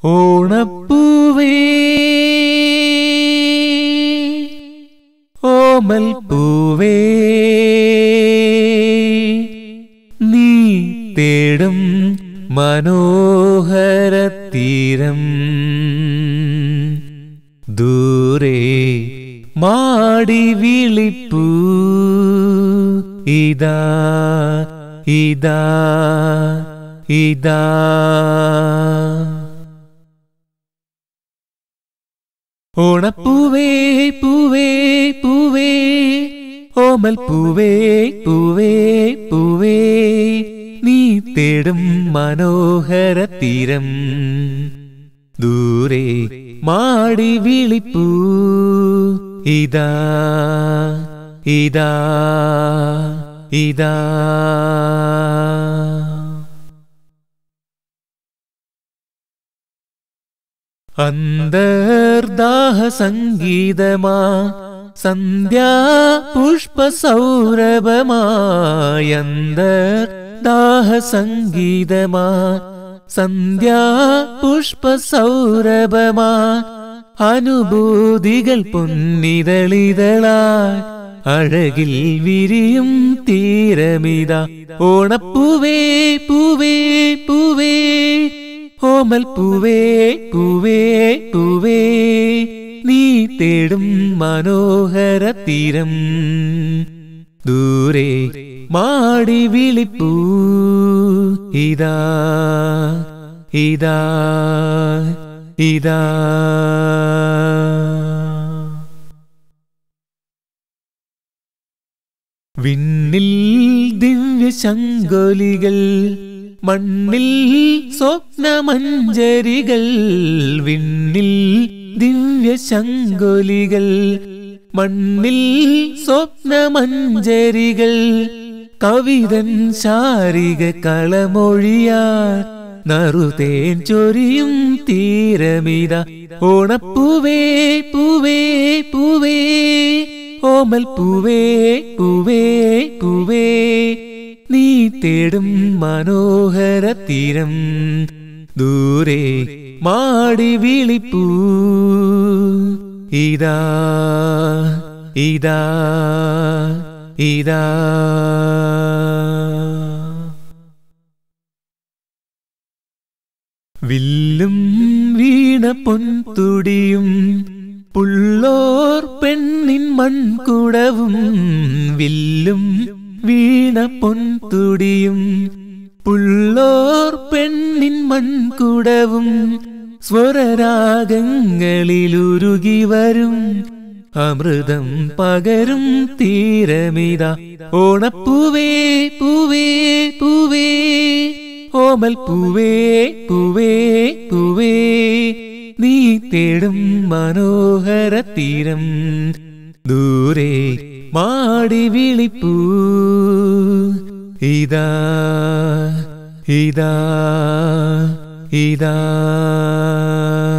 ഓണപ്പൂവേ ഓമൽ പൂവേ നീ തേടും മനോഹര തീരം ദൂരെ മാടി വിളിപ്പൂ ഇതാ ഇതാ ഇതാ ഓണപ്പൂവേ പൂവേ പൂവേ ഓമൽ പൂവേ പൂവേ പൂവേ നീ തേടും മനോഹര തീരം ദൂരെ മാടി വിളിപ്പൂ ഇതാ ഇതാ ഇതാ അന്തർദാഹ സംഗീതമാ സന്ധ്യാ പുഷ്പ സൗരഭമായന്തർദാഹ സംഗീതമാ സന്ധ്യാ പുഷ്പ സൗരഭമാ അനുഭൂതികൾ പൊന്നിതളിതളായി അഴകിൽ വിരിയും തീരമിത ഓണപ്പൂവേ പൂവേ പൂവേ ഓമൽ പൂവേ പൂവേ പൂവേ നീ തേടും മനോഹര തീരം ദൂരെ മാടി വിളിപ്പൂ ഇതാ ഇതാ ഇതാ വിണ്ണിൽ ദിവ്യ ശങ്കൊലികൾ മണ്ണിൽ സ്വപ്നമഞ്ജരികൾ വിണ്ണിൽ ദിവ്യ ശങ്കൊലികൾ മണ്ണിൽ സ്വപ്നമഞ്ജരികൾ കവിതൻ ശാരിക കളമൊഴിയാ നറുതേൻ ചൊരിയും തീരമിത ഓണപ്പൂവേ പൂവേ പൂവേ ഓമൽ പൂവേ പൂവേ പൂവേ നീ തേടും മനോഹര തീരം ദൂരെ മാടി വിളിപ്പൂ ഇതാ ഇതാ ഇതാ വില്ലും വീണ പൊൻതുടിയും പുള്ളോർ പെണ്ണിൻ മൺകുടവും വില്ലും വീണ പൊൻതുടിയും പുള്ളോർ പെണ്ണിൻ മൺകുടവും സ്വരരാഗങ്ങളിലുരുകി വരും അമൃതം പകരും തീരമിത ഓണപ്പൂവേ പൂവേ പൂവേ ഓമൽ പൂവേ പൂവേ പൂവേ നീ തേടും മനോഹര തീരം ദൂരെ മാടി വിളിപ്പൂ ഇതാ ഇതാ ഇതാ